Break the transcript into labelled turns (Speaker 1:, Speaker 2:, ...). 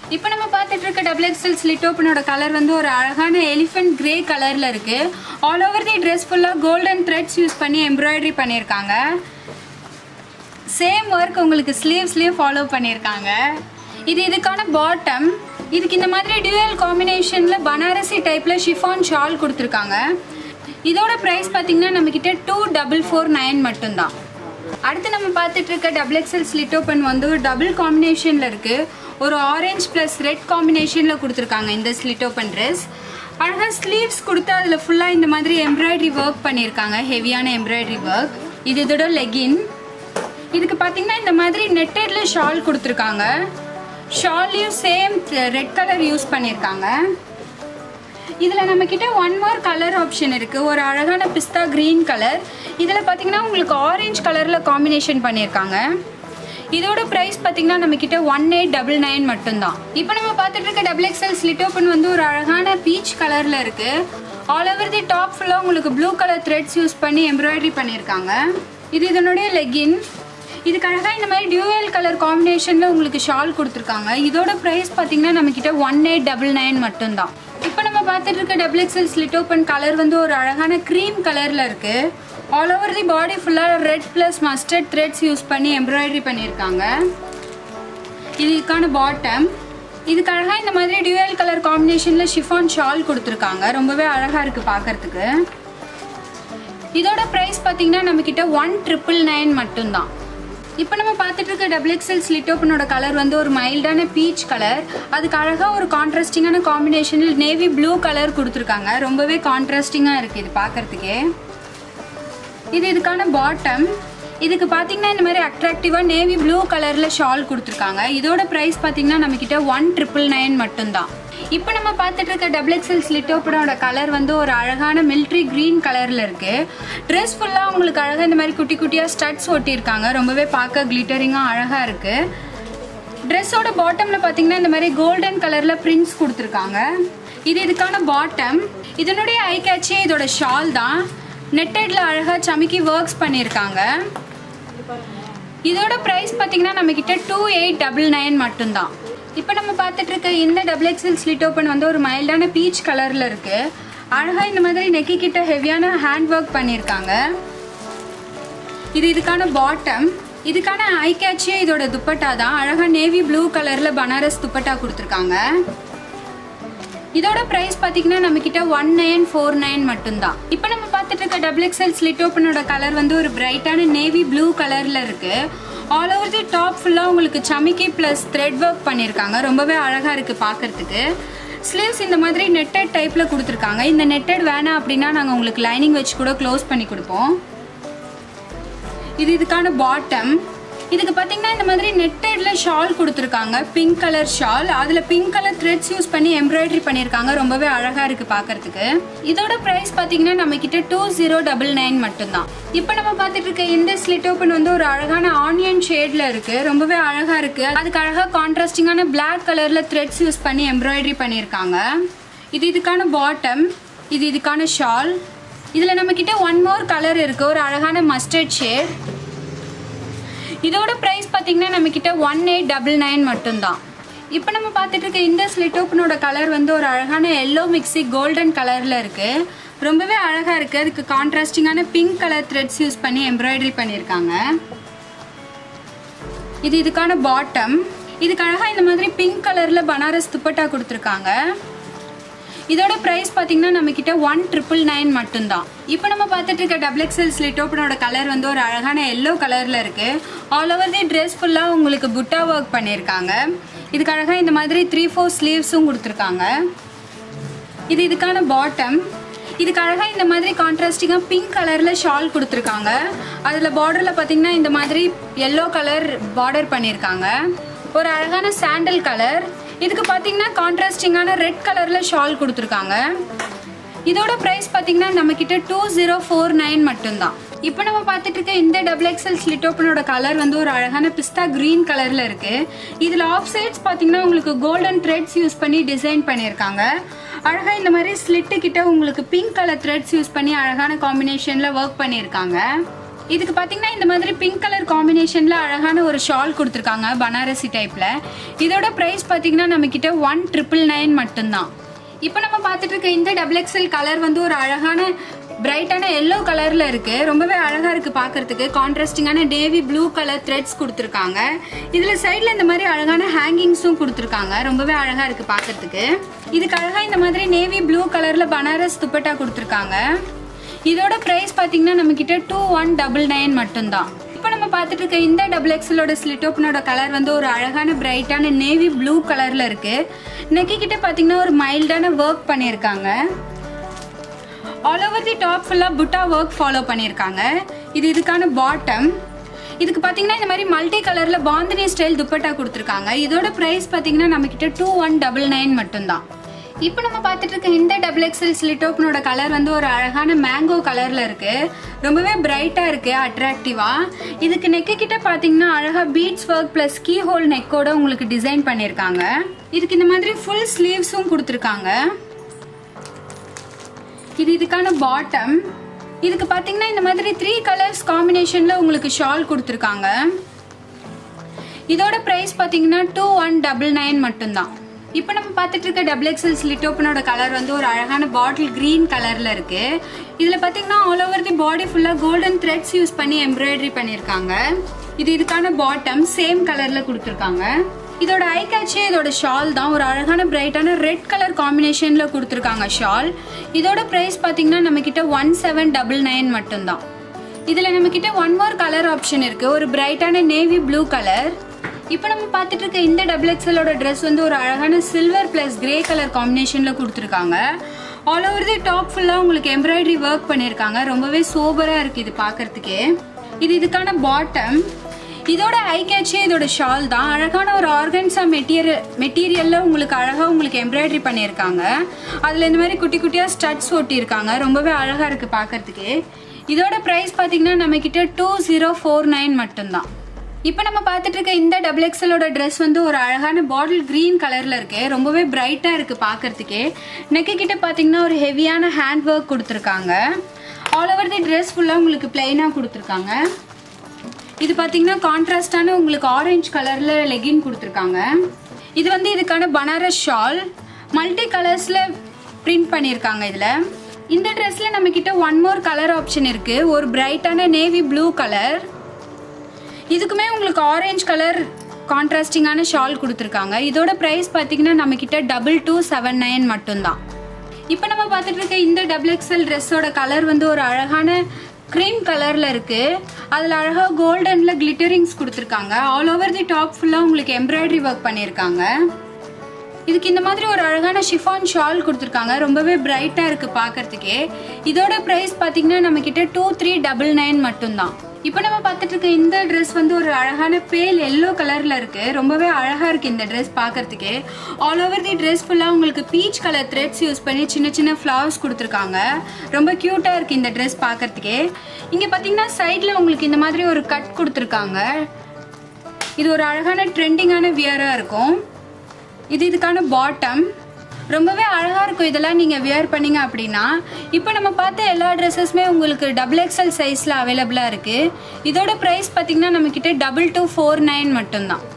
Speaker 1: இப்போ நம்ம பார்த்துட்டு இருக்க டபுள் எக்ஸ்எல் ஸ்லிட் ஓப்பனோட கலர் வந்து ஒரு அழகான எலிஃபென்ட் கிரே கலரில் இருக்கு ஆல் ஓவர் தி ட்ரெஸ் ஃபுல்லாக கோல்டன் த்ரெட்ஸ் யூஸ் பண்ணி எம்ப்ராய்டரி பண்ணியிருக்காங்க சேம் ஒர்க் உங்களுக்கு ஸ்லீவ்ஸ்லேயும் ஃபாலோ பண்ணியிருக்காங்க இது இதுக்கான பாட்டம் இதுக்கு இந்த மாதிரி டியூயல் காம்பினேஷனில் பனாரசி டைப்பில் ஷிஃபான் ஷால் கொடுத்துருக்காங்க இதோட ப்ரைஸ் பார்த்தீங்கன்னா நம்மக்கிட்ட டூ டபுள் ஃபோர் நைன் மட்டும்தான் அடுத்து நம்ம பார்த்துட்டு இருக்க டபுள் எக்ஸ்எல் ஸ்லிட் ஓப்பன் வந்து ஒரு டபுள் காம்பினேஷனில் இருக்குது ஒரு ஆரஞ்சு ப்ளஸ் ரெட் காம்பினேஷனில் கொடுத்துருக்காங்க இந்த ஸ்லிட் ஓப்பன் ட்ரெஸ் அழகாக ஸ்லீவ்ஸ் கொடுத்து அதில் ஃபுல்லாக இந்த மாதிரி எம்ப்ராய்டரி ஒர்க் பண்ணியிருக்காங்க ஹெவியான எம்ப்ராய்டரி ஒர்க் இது இதோட லெகின் இதுக்கு பார்த்தீங்கன்னா இந்த மாதிரி நெட்டட்ல ஷால் கொடுத்துருக்காங்க ஷால்லையும் சேம் ரெட் கலர் யூஸ் பண்ணியிருக்காங்க இதில் நம்மக்கிட்ட ஒன் மோர் கலர் ஆப்ஷன் இருக்குது ஒரு அழகான பிஸ்தா க்ரீன் கலர் இதில் பார்த்தீங்கன்னா உங்களுக்கு ஆரஞ்சு கலரில் காம்பினேஷன் பண்ணியிருக்காங்க இதோட ப்ரைஸ் பார்த்தீங்கன்னா நம்மக்கிட்ட ஒன் எயிட் டபுள் நைன் மட்டும்தான் இப்போ நம்ம பார்த்துட்டு இருக்க டபுள் எக்ஸ்எல் ஸ்லிட் ஓப்பன் வந்து ஒரு அழகான பீச் கலரில் இருக்குது ஆல் ஓவர் தி டாப் ஃபுல்லாக உங்களுக்கு ப்ளூ கலர் த்ரெட்ஸ் யூஸ் பண்ணி எம்ப்ராய்டரி பண்ணியிருக்காங்க இது இதனுடைய லெகின் இதுக்கு அழகாக இந்த மாதிரி டியூவல் கலர் காம்பினேஷனில் உங்களுக்கு ஷால் கொடுத்துருக்காங்க இதோட ப்ரைஸ் பார்த்தீங்கன்னா நம்மக்கிட்ட ஒன் எயிட் டபுள் நைன் மட்டும்தான் இப்போ நம்ம பார்த்துட்டு இருக்க double XL slit open colour வந்து ஒரு அழகான க்ரீம் கலரில் இருக்குது ஆல் ஓவர் தி பாடி ஃபுல்லாக red plus mustard threads use பண்ணி எம்ப்ராய்டரி பண்ணியிருக்காங்க இதுக்கான பாட்டம் இதுக்கு அழகாக இந்த மாதிரி டியூவல் கலர் காம்பினேஷனில் ஷிஃபான் ஷால் கொடுத்துருக்காங்க ரொம்பவே அழகாக இருக்குது பார்க்கறதுக்கு இதோட ப்ரைஸ் பார்த்தீங்கன்னா நம்மக்கிட்ட ஒன் ட்ரிபிள் நைன் மட்டும்தான் இப்போ நம்ம பார்த்துட்டு இருக்க டபுள் எக்ஸ்எல் ஸ்லிட் ஓப்பனோட கலர் வந்து ஒரு மைல்டான பீச் கலர் அதுக்கு அழகாக ஒரு கான்ட்ராஸ்டிங்கான காம்பினேஷனில் நேவி ப்ளூ கலர் கொடுத்துருக்காங்க ரொம்பவே கான்ட்ராஸ்டிங்காக இருக்குது இது பார்க்கறதுக்கே இது இதுக்கான பாட்டம் இதுக்கு பார்த்தீங்கன்னா இந்த மாதிரி அட்ராக்டிவாக நேவி ப்ளூ கலரில் ஷால் கொடுத்துருக்காங்க இதோட ப்ரைஸ் பார்த்தீங்கன்னா நம்மக்கிட்ட ஒன் ட்ரிபிள் நைன் மட்டும்தான் இப்போ நம்ம பார்த்துட்டு இருக்க டபுள் எக்ஸ்எல் ஸ்லிட் ஓப்பனோட கலர் வந்து ஒரு அழகான மிலிட்ரி க்ரீன் கலரில் இருக்குது ட்ரெஸ் ஃபுல்லாக உங்களுக்கு அழகாக இந்த மாதிரி குட்டி குட்டியாக ஸ்டட்ஸ் ஒட்டியிருக்காங்க ரொம்பவே பார்க்க கிளிட்டரிங்காக அழகாக இருக்குது ட்ரெஸ்ஸோட பாட்டமில் பார்த்தீங்கன்னா இந்த மாதிரி கோல்டன் கலரில் பிரிண்ட்ஸ் கொடுத்துருக்காங்க இது இதுக்கான பாட்டம் இதனுடைய ஐ கேட்சியே இதோட ஷால் தான் நெட்டட்ல அழகாக சமிக்கி ஒர்க்ஸ் பண்ணியிருக்காங்க இதோட ப்ரைஸ் பார்த்தீங்கன்னா நம்மக்கிட்ட டூ எயிட் டபுள் நைன் மட்டும்தான் இப்போ நம்ம பார்த்துட்டு இருக்க இந்த டபுள் எக்ஸ்எல் ஸ்லிட் ஓப்பன் வந்து ஒரு மைல்டான பீச் கலரில் இருக்குது அழகாக இந்த மாதிரி நெக்கி கிட்ட ஹெவியான ஹேண்ட் ஒர்க் பண்ணியிருக்காங்க இது இதுக்கான பாட்டம் இதுக்கான ஐ கேட்சியே இதோட துப்பட்டா தான் அழகாக நேவி ப்ளூ கலரில் பனாரஸ் துப்பட்டா கொடுத்துருக்காங்க இதோட ப்ரைஸ் பார்த்தீங்கன்னா நம்மக்கிட்ட ஒன் நைன் ஃபோர் நைன் மட்டும்தான் இப்போ நம்ம பார்த்துட்டு இருக்க டபுள் எக்ஸ்எல் ஸ்லிட் ஓப்பனோட கலர் வந்து ஒரு பிரைட்டான நேவி ப்ளூ கலரில் இருக்குது ஆல் ஓவர் தி டாப் ஃபுல்லாக உங்களுக்கு சமிக்கி ப்ளஸ் த்ரெட் ஒர்க் பண்ணியிருக்காங்க ரொம்பவே அழகாக இருக்குது பார்க்குறதுக்கு ஸ்லீவ்ஸ் இந்த மாதிரி நெட்டட் டைப்பில் கொடுத்துருக்காங்க இந்த நெட்டட் வேணாம் அப்படின்னா நாங்கள் உங்களுக்கு லைனிங் வச்சு கூட க்ளோஸ் பண்ணி கொடுப்போம் இது இதுக்கான பாட்டம் இதுக்கு பார்த்தீங்கன்னா இந்த மாதிரி நெட்டட்ல ஷால் கொடுத்துருக்காங்க பிங்க் கலர் ஷால் அதில் பிங்க் கலர் த்ரெட்ஸ் யூஸ் பண்ணி எம்ப்ராய்டரி பண்ணியிருக்காங்க ரொம்பவே அழகாக இருக்குது பார்க்கறதுக்கு இதோட ப்ரைஸ் பார்த்தீங்கன்னா நம்ம கிட்ட டூ ஜீரோ டபுள் நைன் மட்டும்தான் இப்போ நம்ம பார்த்துட்டு இருக்க இந்த ஸ்லிட் ஓப்பன் வந்து ஒரு அழகான ஆனியன் ஷேடில் இருக்குது ரொம்பவே அழகாக இருக்குது அதுக்கு அழகாக கான்ட்ராஸ்டிங்கான பிளாக் கலரில் த்ரெட்ஸ் யூஸ் பண்ணி எம்ப்ராய்டரி பண்ணியிருக்காங்க இது இதுக்கான பாட்டம் இது இதுக்கான ஷால் இதில் நம்மக்கிட்ட ஒன் மோர் கலர் இருக்குது ஒரு அழகான மஸ்டர்ட் ஷேட் இதோட ப்ரைஸ் பார்த்தீங்கன்னா நம்மக்கிட்ட ஒன் எயிட் டபுள் நைன் மட்டும்தான் இப்போ நம்ம பார்த்துட்டு இருக்க இந்த ஸ்லிட் ஓப்பனோட கலர் வந்து ஒரு அழகான எல்லோ மிக்ஸி கோல்டன் கலரில் இருக்குது ரொம்பவே அழகாக இருக்குது அதுக்கு கான்ட்ராஸ்டிங்கான பிங்க் கலர் த்ரெட்ஸ் யூஸ் பண்ணி எம்ப்ராய்டரி பண்ணியிருக்காங்க இது இதுக்கான பாட்டம் இதுக்கு அழகாக இந்த மாதிரி பிங்க் கலரில் பனாரஸ் துப்பட்டா கொடுத்துருக்காங்க இதோட ப்ரைஸ் பார்த்தீங்கன்னா நம்மக்கிட்ட ஒன் ட்ரிபிள் நைன் மட்டும்தான் இப்போ நம்ம பார்த்துட்டு இருக்க டபுள் எக்ஸ்எல் ஸ்லிட் ஓப்பனோட கலர் வந்து ஒரு அழகான எல்லோ கலரில் இருக்குது ஆல் ஓவர் தி ட்ரெஸ் ஃபுல்லாக உங்களுக்கு புட்டா ஒர்க் பண்ணியிருக்காங்க இதுக்கு அழகாக இந்த மாதிரி த்ரீ ஃபோர் ஸ்லீவ்ஸும் கொடுத்துருக்காங்க இது இதுக்கான பாட்டம் இதுக்கு அழகாக இந்த மாதிரி கான்ட்ராஸ்டிங்காக பிங்க் கலரில் ஷால் கொடுத்துருக்காங்க அதில் பார்டரில் பார்த்தீங்கன்னா இந்த மாதிரி எல்லோ கலர் பார்டர் பண்ணியிருக்காங்க ஒரு அழகான சாண்டல் கலர் இதுக்கு பார்த்தீங்கன்னா கான்ட்ராஸ்டிங்கான ரெட் கலரில் ஷால் கொடுத்துருக்காங்க இதோட ப்ரைஸ் பார்த்தீங்கன்னா நம்மக்கிட்ட டூ ஜீரோ ஃபோர் நைன் மட்டும்தான் இப்போ நம்ம பார்த்துட்டு இருக்க இந்த டபுள் எக்ஸ்எல் ஸ்லிட் ஓப்பனோட கலர் வந்து ஒரு அழகான பிஸ்தா க்ரீன் கலரில் இருக்குது இதில் ஆஃப் சைட்ஸ் பார்த்தீங்கன்னா உங்களுக்கு கோல்டன் த்ரெட்ஸ் யூஸ் பண்ணி டிசைன் பண்ணியிருக்காங்க அழகாக இந்த மாதிரி ஸ்லிட்டு கிட்ட உங்களுக்கு பிங்க் கலர் த்ரெட்ஸ் யூஸ் பண்ணி அழகான காம்பினேஷனில் ஒர்க் பண்ணியிருக்காங்க இதுக்கு பார்த்தீங்கன்னா இந்த மாதிரி பிங்க் கலர் காம்பினேஷனில் அழகான ஒரு ஷால் கொடுத்துருக்காங்க பனாரசி டைப்பில் இதோட ப்ரைஸ் பார்த்தீங்கன்னா நம்மக்கிட்ட ஒன் ட்ரிபிள் நைன் மட்டும்தான் இப்போ நம்ம பார்த்துட்டு இருக்க இந்த டபுள் எக்ஸல் கலர் வந்து ஒரு அழகான பிரைட்டான எல்லோ கலரில் இருக்குது ரொம்பவே அழகாக இருக்குது பார்க்கறதுக்கு கான்ட்ராஸ்டிங்கான நேவி ப்ளூ கலர் த்ரெட்ஸ் கொடுத்துருக்காங்க இதில் சைடில் இந்த மாதிரி அழகான ஹேங்கிங்ஸும் கொடுத்துருக்காங்க ரொம்பவே அழகாக இருக்குது பார்க்கறதுக்கு இதுக்கு அழகாக இந்த மாதிரி நேவி ப்ளூ கலரில் பனாரஸ் துப்பட்டா கொடுத்துருக்காங்க இதோட ப்ரைஸ் பார்த்தீங்கன்னா நம்மக்கிட்ட டூ ஒன் டபுள் நைன் மட்டும்தான் இப்போ நம்ம பார்த்துட்டு இருக்க இந்த டபுள் எக்ஸலோட ஸ்லிட் ஓப்பனோட கலர் வந்து ஒரு அழகான பிரைட்டான நேவி ப்ளூ கலரில் இருக்குது நெக்கி கிட்ட பார்த்தீங்கன்னா ஒரு மைல்டான ஒர்க் பண்ணியிருக்காங்க ஆல் ஓவர் தி டாப் ஃபுல்லாக புட்டா ஒர்க் ஃபாலோ பண்ணியிருக்காங்க இது இதுக்கான பாட்டம் இதுக்கு பார்த்தீங்கன்னா இந்த மாதிரி மல்டி கலரில் பாந்தினி ஸ்டைல் துப்பட்டா கொடுத்துருக்காங்க இதோட ப்ரைஸ் பார்த்தீங்கன்னா நம்மக்கிட்ட டூ ஒன் டபுள் நைன் மட்டும்தான் இப்போ நம்ம பார்த்துட்டு இருக்க இந்த டபுள் எக்ஸல் ஸ்லிட்டோப்னோட கலர் வந்து ஒரு அழகான மேங்கோ கலரில் இருக்கு ரொம்பவே பிரைட்டாக இருக்கு அட்ராக்டிவாக இதுக்கு நெக்கு கிட்ட பார்த்தீங்கன்னா அழகாக beads work plus key hole நெக்கோட உங்களுக்கு டிசைன் பண்ணியிருக்காங்க இதுக்கு இந்த மாதிரி ஃபுல் ஸ்லீவ்ஸும் கொடுத்துருக்காங்க இது இதுக்கான பாட்டம் இதுக்கு பார்த்தீங்கன்னா இந்த மாதிரி த்ரீ கலர்ஸ் காம்பினேஷனில் உங்களுக்கு ஷால் கொடுத்துருக்காங்க இதோட ப்ரைஸ் பார்த்தீங்கன்னா டூ ஒன் டபுள் நைன் மட்டும்தான் இப்போ நம்ம பார்த்துட்டு இருக்க டபுள் எக்ஸல் ஸ்லிட்டோப்பனோட கலர் வந்து ஒரு அழகான பாட்டில் க்ரீன் கலரில் இருக்கு இதில் பார்த்தீங்கன்னா ஆல் ஓவர் தி பாடி ஃபுல்லாக கோல்டன் த்ரெட்ஸ் யூஸ் பண்ணி எம்ப்ராய்டரி பண்ணியிருக்காங்க இது இதுக்கான பாட்டம் சேம் கலரில் கொடுத்துருக்காங்க இதோட ஐ கேட்சே இதோட ஷால் தான் ஒரு அழகான பிரைட்டான ரெட் கலர் காம்பினேஷனில் கொடுத்துருக்காங்க ஷால் இதோட ப்ரைஸ் பார்த்தீங்கன்னா நம்மக்கிட்ட ஒன் செவன் டபுள் நைன் மட்டும்தான் இதில் நம்மக்கிட்ட ஒன் மோர் கலர் ஆப்ஷன் இருக்குது ஒரு பிரைட்டான நேவி ப்ளூ கலர் இப்போ நம்ம பார்த்துட்டு இருக்க இந்த டபுள் எக்ஸலோட ட்ரெஸ் வந்து ஒரு அழகான சில்வர் ப்ளஸ் கிரே கலர் காம்பினேஷனில் கொடுத்துருக்காங்க ஆல் ஓவர் தி டாப் ஃபுல்லாக உங்களுக்கு எம்ப்ராய்டரி ஒர்க் பண்ணியிருக்காங்க ரொம்பவே சோபராக இருக்குது இது பார்க்கறதுக்கே இது இதுக்கான பாட்டம் இதோட ஐ கேட்சே இதோட ஷால் தான் அழகான ஒரு ஆர்கன்ஸா மெட்டீரியல் மெட்டீரியலில் உங்களுக்கு அழகாக உங்களுக்கு எம்ப்ராய்டரி பண்ணியிருக்காங்க அதில் இந்த மாதிரி குட்டி குட்டியாக ஸ்டட்ஸ் ஒட்டியிருக்காங்க ரொம்பவே அழகாக இருக்குது பார்க்கறதுக்கே இதோட ப்ரைஸ் பார்த்தீங்கன்னா நம்மக்கிட்ட டூ ஜீரோ ஃபோர் நைன் மட்டும்தான் இப்போ நம்ம பார்த்துட்டு இருக்க இந்த டபுள் எக்ஸலோட ட்ரெஸ் வந்து ஒரு அழகான பாட்டில் க்ரீன் கலரில் இருக்கு ரொம்பவே பிரைட்டாக இருக்குது பார்க்கறதுக்கே நெக்கு கிட்ட பார்த்தீங்கன்னா ஒரு ஹெவியான ஹேண்ட் ஒர்க் கொடுத்துருக்காங்க ஆல் ஓவர் தி ட்ரெஸ் ஃபுல்லாக உங்களுக்கு பிளைனாக கொடுத்துருக்காங்க இது பார்த்தீங்கன்னா கான்ட்ராஸ்டான உங்களுக்கு ஆரஞ்சு கலரில் லெகின் கொடுத்துருக்காங்க இது வந்து இதுக்கான பனாரஸ் ஷால் மல்டி கலர்ஸில் பிரிண்ட் பண்ணியிருக்காங்க இதில் இந்த ட்ரெஸ்ஸில் நம்மக்கிட்ட ஒன் மோர் கலர் ஆப்ஷன் இருக்குது ஒரு பிரைட்டான நேவி ப்ளூ கலர் இதுக்குமே உங்களுக்கு ஆரஞ்சு கலர் கான்ட்ராஸ்டிங்கான ஷால் கொடுத்துருக்காங்க இதோட ப்ரைஸ் பார்த்தீங்கன்னா நம்மக்கிட்ட டபுள் டூ செவன் நைன் மட்டும்தான் இப்போ நம்ம பார்த்துட்டு இருக்க இந்த டபுள் எக்ஸல் ட்ரெஸ்ஸோட கலர் வந்து ஒரு அழகான க்ரீம் கலரில் இருக்குது அதில் அழகாக கோல்டனில் கிளிட்டரிங்ஸ் கொடுத்துருக்காங்க ஆல் ஓவர் தி டாப் ஃபுல்லாக உங்களுக்கு எம்ப்ராய்டரி ஒர்க் பண்ணியிருக்காங்க இதுக்கு இந்த மாதிரி ஒரு அழகான ஷிஃபான் ஷால் கொடுத்துருக்காங்க ரொம்பவே பிரைட்டாக இருக்குது பார்க்கறதுக்கே இதோட ப்ரைஸ் பார்த்தீங்கன்னா நம்மக்கிட்ட டூ த்ரீ டபுள் நைன் மட்டும்தான் இப்போ நம்ம பார்த்துட்டு இருக்க இந்த ட்ரெஸ் வந்து ஒரு அழகான பேல் எல்லோ கலரில் இருக்குது ரொம்பவே அழகாக இருக்குது இந்த ட்ரெஸ் பார்க்கறதுக்கே ஆல் ஓவர் தி ட்ரெஸ் ஃபுல்லாக உங்களுக்கு பீச் கலர் த்ரெட்ஸ் யூஸ் பண்ணி சின்ன சின்ன ஃப்ளவர்ஸ் கொடுத்துருக்காங்க ரொம்ப க்யூட்டாக இருக்குது இந்த ட்ரெஸ் பார்க்கறதுக்கே இங்கே பார்த்தீங்கன்னா சைடில் உங்களுக்கு இந்த மாதிரி ஒரு கட் கொடுத்துருக்காங்க இது ஒரு அழகான ட்ரெண்டிங்கான வியராக இருக்கும் இது இதுக்கான பாட்டம் ரொம்பவே அழகாக இருக்கும் இதெல்லாம் நீங்கள் வியர் பண்ணீங்க அப்படின்னா இப்போ நம்ம பார்த்த எல்லா ட்ரெஸ்ஸஸுமே உங்களுக்கு டபுள் எக்ஸல் சைஸில் அவைலபிளாக இருக்குது இதோட ப்ரைஸ் பார்த்தீங்கன்னா நம்மக்கிட்ட டபுள் டூ ஃபோர் நைன் மட்டும்தான்